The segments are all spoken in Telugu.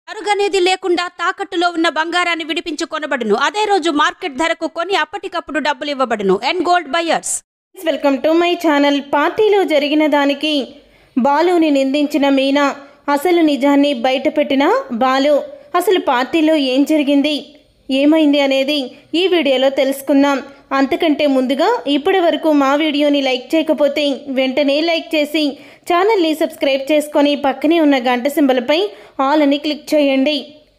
అరుగనేది లేకుండా తాకట్టులో ఉన్న బంగారాన్ని విడిపించి కొనబడును అదే రోజు మార్కెట్ ధరకు కొని అప్పటికప్పుడు డబ్బులు ఇవ్వబడును and gold buyers welcome to my channel పార్టీలో జరిగిన దానికి బాలుని నిందించిన మీనా అసలు నిజాన్ని బయటపెట్టిన బాలు అసలు పార్టీలో ఏం జరిగింది ఏమైంది అనేది ఈ వీడియోలో తెలుసుకుందాం అంతకంటే ముందుగా ఇప్పటి వరకు మా వీడియోని లైక్ చేయకపోతే వెంటనే లైక్ చేసి ఛానల్ని సబ్స్క్రైబ్ చేసుకొని పక్కనే ఉన్న గంట సింబల్పై ఆల్ అని క్లిక్ చేయండి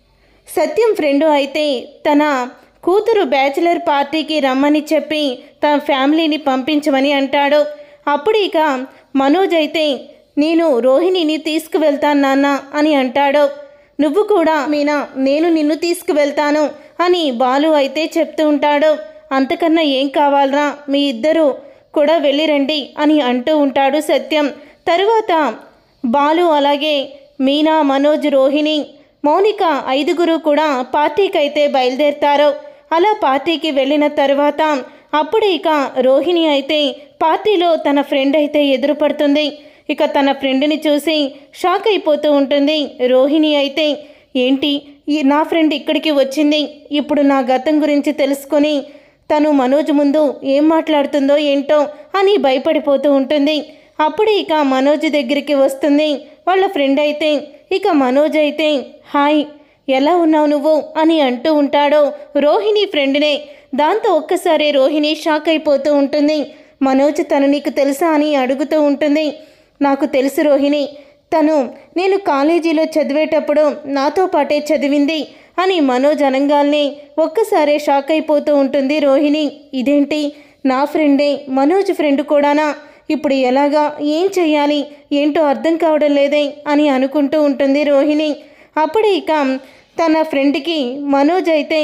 సత్యం ఫ్రెండు అయితే తన కూతురు బ్యాచిలర్ పార్టీకి రమ్మని చెప్పి తన ఫ్యామిలీని పంపించమని అంటాడు అప్పుడు ఇక మనోజ్ అయితే నేను రోహిణిని తీసుకువెళ్తాను నాన్న అని అంటాడు నువ్వు కూడా మీనా నేను నిన్ను తీసుకువెళ్తాను అని బాలు అయితే చెప్తూ ఉంటాడు అంతకన్నా ఏం కావాలరా మీ ఇద్దరు కూడా వెళ్ళిరండి అని అంటూ ఉంటాడు సత్యం తరువాత బాలు అలాగే మీనా మనోజ్ రోహిణి మౌనిక ఐదుగురు కూడా పార్టీకి అయితే బయలుదేరుతారు అలా పార్టీకి వెళ్ళిన తర్వాత అప్పుడు ఇక రోహిణి అయితే పార్టీలో తన ఫ్రెండ్ అయితే ఎదురుపడుతుంది ఇక తన ఫ్రెండ్ని చూసి షాక్ అయిపోతూ ఉంటుంది రోహిణి అయితే ఏంటి ఈ నా ఫ్రెండ్ ఇక్కడికి వచ్చింది ఇప్పుడు నా గతం గురించి తెలుసుకొని తను మనోజ్ ముందు ఏం మాట్లాడుతుందో ఏంటో అని భయపడిపోతూ ఉంటుంది అప్పుడు ఇక మనోజ్ దగ్గరికి వస్తుంది వాళ్ళ ఫ్రెండ్ అయితే ఇక మనోజ్ అయితే హాయ్ ఎలా ఉన్నావు నువ్వు అని అంటూ ఉంటాడో రోహిణి ఫ్రెండ్నే దాంతో ఒక్కసారి రోహిణి షాక్ అయిపోతూ ఉంటుంది మనోజ్ తను నీకు తెలుసా అని అడుగుతూ ఉంటుంది నాకు తెలుసు రోహిణి తను నేను కాలేజీలో చదివేటప్పుడు నాతో పాటే చదివింది అని మనోజ్ అనంగాల్ని ఒక్కసారే షాక్ అయిపోతూ ఉంటుంది రోహిణి ఇదేంటి నా ఫ్రెండే మనోజ్ ఫ్రెండ్ కూడానా ఇప్పుడు ఎలాగా ఏం చెయ్యాలి ఏంటో అర్థం కావడం లేదే అని అనుకుంటూ ఉంటుంది రోహిణి అప్పుడు ఇక తన ఫ్రెండ్కి మనోజ్ అయితే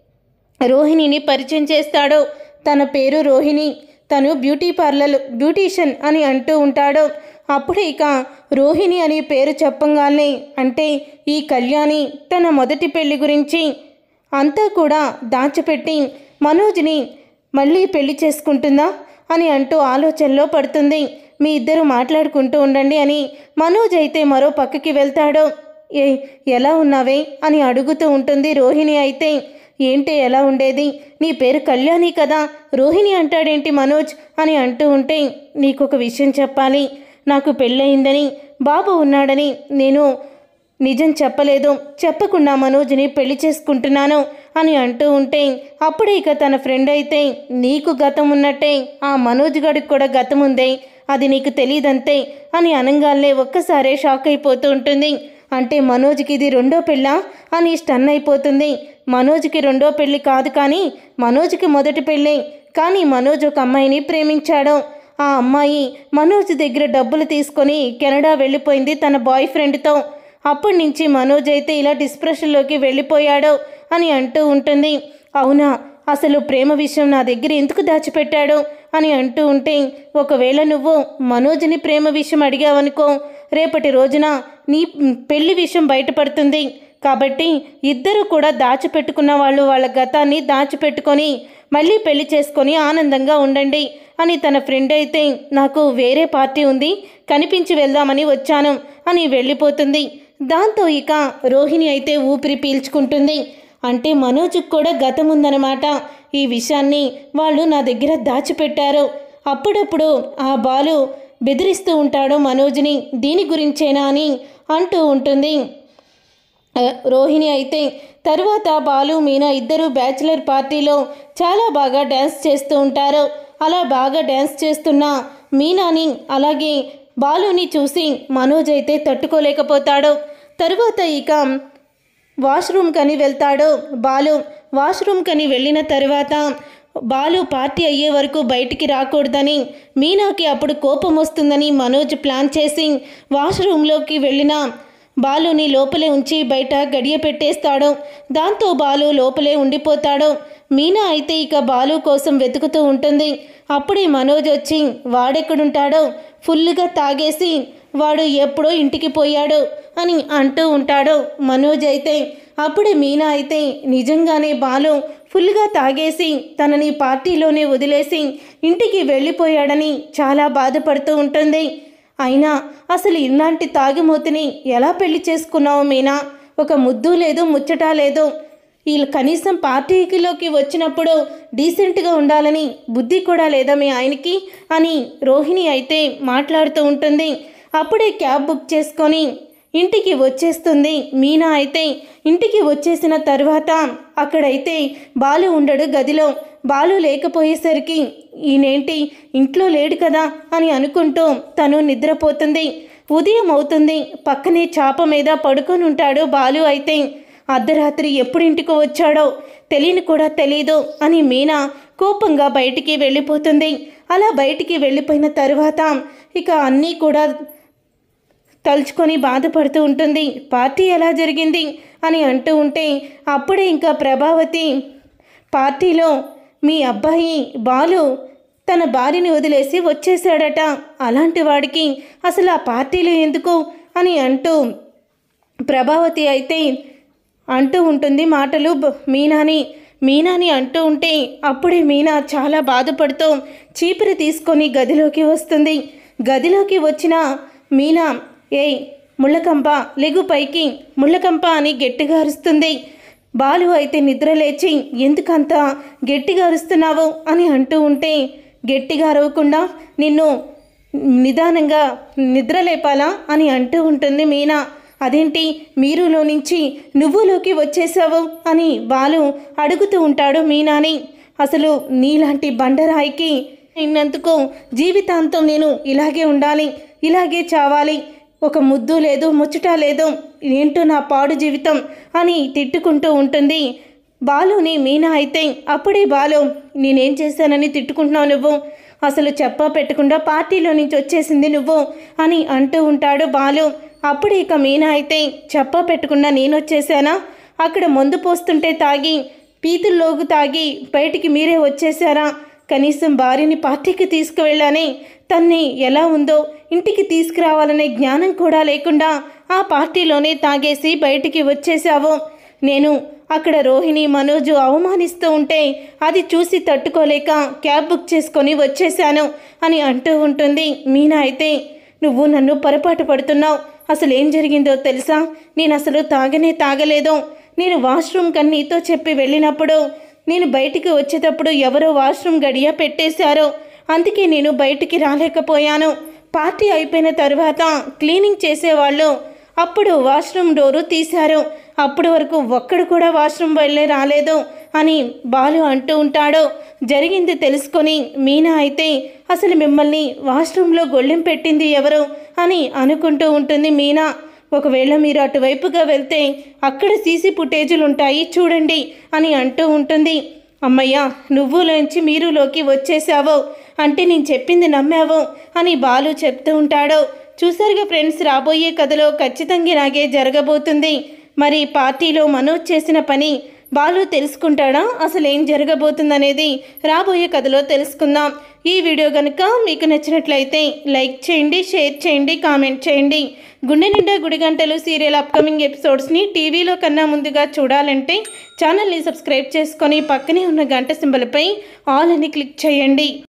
రోహిణిని పరిచయం చేస్తాడు తన పేరు రోహిణి తను బ్యూటీ పార్లర్ బ్యూటీషియన్ అని అంటూ ఉంటాడు అప్పుడు ఇక రోహిణి అనే పేరు చెప్పంగానే అంటే ఈ కళ్యాణి తన మొదటి పెళ్లి గురించి అంతా కూడా దాచిపెట్టి మనోజ్ని మళ్ళీ పెళ్లి చేసుకుంటుందా అని అంటూ ఆలోచనలో పడుతుంది మీ ఇద్దరు మాట్లాడుకుంటూ ఉండండి అని మనోజ్ అయితే మరో పక్కకి వెళ్తాడు ఏ ఎలా ఉన్నావే అని అడుగుతూ ఉంటుంది రోహిణి అయితే ఏంటి ఎలా ఉండేది నీ పేరు కళ్యాణి కదా రోహిణి అంటాడేంటి మనోజ్ అని అంటూ ఉంటే నీకొక విషయం చెప్పాలి నాకు పెళ్ళయిందని బాబు ఉన్నాడని నేను నిజం చెప్పలేదు చెప్పకుండా మనోజ్ని పెళ్లి చేసుకుంటున్నాను అని అంటూ ఉంటే అప్పుడే ఇక తన ఫ్రెండ్ అయితే నీకు గతం ఉన్నట్టే ఆ మనోజ్ గడికి కూడా గతం ఉందే అది నీకు తెలియదంతే అని అనంగానే ఒక్కసారే షాక్ అయిపోతూ ఉంటుంది అంటే మనోజ్కి ఇది రెండో పెళ్ళా అని స్టన్ అయిపోతుంది మనోజ్కి రెండో పెళ్ళి కాదు కానీ మనోజ్కి మొదటి పెళ్ళే కానీ మనోజ్ ఒక అమ్మాయిని ప్రేమించాడు ఆ అమ్మాయి మనోజ్ దగ్గర డబ్బులు తీసుకొని కెనడా వెళ్ళిపోయింది తన బాయ్ ఫ్రెండ్తో అప్పటి నుంచి మనోజ్ అయితే ఇలా డిస్ప్రెషన్లోకి వెళ్ళిపోయాడు అని అంటూ ఉంటుంది అవునా అసలు ప్రేమ విషయం నా దగ్గర ఎందుకు దాచిపెట్టాడు అని అంటూ ఉంటే ఒకవేళ నువ్వు మనోజ్ని ప్రేమ విషయం అడిగావనుకో రేపటి రోజున నీ పెళ్లి విషయం బయటపడుతుంది కాబట్టి ఇద్దరు కూడా దాచిపెట్టుకున్న వాళ్ళు వాళ్ళ గతాన్ని దాచిపెట్టుకొని మళ్ళీ పెళ్లి చేసుకొని ఆనందంగా ఉండండి అని తన ఫ్రెండ్ అయితే నాకు వేరే పార్టీ ఉంది కనిపించి వెళ్దామని వచ్చాను అని వెళ్ళిపోతుంది దాంతో ఇక రోహిణి అయితే ఊపిరి పీల్చుకుంటుంది అంటే మనోజ్కి కూడా గతం ఉందన్నమాట ఈ విషయాన్ని వాళ్ళు నా దగ్గర దాచిపెట్టారు అప్పుడప్పుడు ఆ బాలు బెదిరిస్తూ ఉంటాడు మనోజ్ని దీని గురించేనా అని అంటూ ఉంటుంది ఆ, రోహిణి అయితే తరువాత బాలు మీనా ఇద్దరు బ్యాచిలర్ పార్టీలో చాలా బాగా డ్యాన్స్ చేస్తూ ఉంటారు అలా బాగా డ్యాన్స్ చేస్తున్న మీనాని అలాగే బాలుని చూసి మనోజ్ అయితే తట్టుకోలేకపోతాడు తరువాత ఇక వాష్రూమ్ కని వెళ్తాడు బాలు వాష్రూమ్ కని వెళ్ళిన తర్వాత బాలు పార్టీ అయ్యే వరకు బయటికి రాకూడదని మీనాకి అప్పుడు కోపం వస్తుందని మనోజ్ ప్లాన్ చేసి వాష్రూమ్లోకి వెళ్ళిన బాలుని లోపలే ఉంచి బయట గడియ పెట్టేస్తాడు దాంతో బాలు లోపలే ఉండిపోతాడు మీనా అయితే ఇక బాలు కోసం వెతుకుతూ ఉంటుంది అప్పుడే మనోజ్ వచ్చి వాడెక్కడుంటాడో ఫుల్గా తాగేసి వాడు ఎప్పుడో ఇంటికి పోయాడు అని అంటూ ఉంటాడు మనోజ్ అయితే అప్పుడే మీనా అయితే నిజంగానే బాలు ఫుల్గా తాగేసి తనని పార్టీలోనే వదిలేసి ఇంటికి వెళ్ళిపోయాడని చాలా బాధపడుతూ ఉంటుంది అయినా అసలు ఇలాంటి తాగిమూతిని ఎలా పెళ్లి చేసుకున్నావు మీనా ఒక ముద్దు లేదు ముచ్చట లేదు వీళ్ళు కనీసం పార్టీలోకి వచ్చినప్పుడు డీసెంట్గా ఉండాలని బుద్ధి కూడా లేదా మీ ఆయనకి అని రోహిణి అయితే మాట్లాడుతూ ఉంటుంది అప్పుడే క్యాబ్ బుక్ చేసుకొని ఇంటికి వచ్చేస్తుంది మీనా అయితే ఇంటికి వచ్చేసిన తర్వాత అక్కడైతే బాలు ఉండడు గదిలో బాలు లేకపోయేసరికి ఈయనేంటి ఇంట్లో లేడు కదా అని అనుకుంటూ తను నిద్రపోతుంది ఉదయం అవుతుంది పక్కనే చాప మీద పడుకొని ఉంటాడు బాలు అయితే అర్ధరాత్రి ఎప్పుడు ఇంటికి వచ్చాడో తెలియని కూడా తెలీదు అని మీనా కోపంగా బయటికి వెళ్ళిపోతుంది అలా బయటికి వెళ్ళిపోయిన తరువాత ఇక అన్నీ కూడా తలుచుకొని బాధపడుతూ ఉంటుంది పార్టీ ఎలా జరిగింది అని అంటూ ఉంటే అప్పుడే ఇంకా ప్రభావతి పార్టీలో మీ అబ్బాయి బాలు తన భార్యని వదిలేసి వచ్చేసాడట అలాంటి వాడికి అసలు ఆ పార్టీలో ఎందుకు అని అంటూ ప్రభావతి అయితే అంటూ ఉంటుంది మాటలు బ- మీనాని మీనాని అంటూ ఉంటే అప్పుడే మీనా చాలా బాధపడుతూ చీపిరి తీసుకొని గదిలోకి వస్తుంది గదిలోకి వచ్చిన మీనా ఏయ్ ముళ్ళకంప లెగు పైకి ముళ్ళకంప అని గట్టిగా అరుస్తుంది బాలు అయితే నిద్ర లేచి ఎందుకంత గట్టిగా అరుస్తున్నావు అని అంటూ ఉంటే గట్టిగా అరవకుండా నిన్ను నిదానంగా నిద్ర లేపాలా అని అంటూ ఉంటుంది మీనా అదేంటి మీరులో నుంచి నువ్వులోకి వచ్చేసావు అని బాలు అడుగుతూ ఉంటాడు మీనాని అసలు నీలాంటి బండరాయికి ఇన్నందుకు జీవితాంతం నేను ఇలాగే ఉండాలి ఇలాగే చావాలి ఒక ముద్దు లేదు ముచ్చట లేదు ఏంటో నా పాడు జీవితం అని తిట్టుకుంటూ ఉంటుంది బాలుని మీనా అయితే అప్పుడే బాలు నేనేం చేశానని తిట్టుకుంటున్నావు నువ్వు అసలు చెప్పా పెట్టకుండా పార్టీలో నుంచి వచ్చేసింది నువ్వు అని అంటూ ఉంటాడు బాలు అప్పుడు ఇక మీనా అయితే చెప్పా పెట్టకుండా నేను వచ్చేసానా అక్కడ మందు పోస్తుంటే తాగి పీతుల్లోకి తాగి బయటికి మీరే వచ్చేసారా కనీసం భార్యని పార్టీకి తీసుకువెళ్ళానే తన్ని ఎలా ఉందో ఇంటికి తీసుకురావాలనే జ్ఞానం కూడా లేకుండా ఆ పార్టీలోనే తాగేసి బయటికి వచ్చేసావు నేను అక్కడ రోహిణి మనోజు అవమానిస్తూ ఉంటే అది చూసి తట్టుకోలేక క్యాబ్ బుక్ చేసుకొని వచ్చేసాను అని అంటూ ఉంటుంది మీనా అయితే నువ్వు నన్ను పొరపాటు పడుతున్నావు అసలు ఏం జరిగిందో తెలుసా నేను అసలు తాగనే తాగలేదు నేను వాష్రూమ్ కని నీతో చెప్పి వెళ్ళినప్పుడు నేను బయటికి వచ్చేటప్పుడు ఎవరో వాష్రూమ్ గడియ పెట్టేశారో అందుకే నేను బయటికి రాలేకపోయాను పార్టీ అయిపోయిన తర్వాత క్లీనింగ్ చేసేవాళ్ళు అప్పుడు వాష్రూమ్ డోరు తీశారు అప్పటి వరకు ఒక్కడు కూడా వాష్రూమ్ వెళ్ళే రాలేదు అని బాలు అంటూ ఉంటాడు జరిగింది తెలుసుకొని మీనా అయితే అసలు మిమ్మల్ని వాష్రూమ్లో గొళ్ళెం పెట్టింది ఎవరు అని అనుకుంటూ ఉంటుంది మీనా ఒకవేళ మీరు అటువైపుగా వెళ్తే అక్కడ సీసీ ఫుటేజీలు ఉంటాయి చూడండి అని అంటూ ఉంటుంది అమ్మయ్య నువ్వులోంచి మీరులోకి వచ్చేసావు అంటే నేను చెప్పింది నమ్మావు అని బాలు చెప్తూ ఉంటాడు చూసారుగా ఫ్రెండ్స్ రాబోయే కథలో ఖచ్చితంగా ఇలాగే జరగబోతుంది మరి పార్టీలో మనోజ్ చేసిన పని బాలు తెలుసుకుంటాడా అసలు ఏం జరగబోతుందనేది రాబోయే కథలో తెలుసుకుందాం ఈ వీడియో కనుక మీకు నచ్చినట్లయితే లైక్ చేయండి షేర్ చేయండి కామెంట్ చేయండి గుండె నిండా గుడి గంటలు సీరియల్ అప్కమింగ్ ఎపిసోడ్స్ని టీవీలో కన్నా ముందుగా చూడాలంటే ఛానల్ని సబ్స్క్రైబ్ చేసుకొని పక్కనే ఉన్న గంట సింబల్పై ఆల్ అని క్లిక్ చేయండి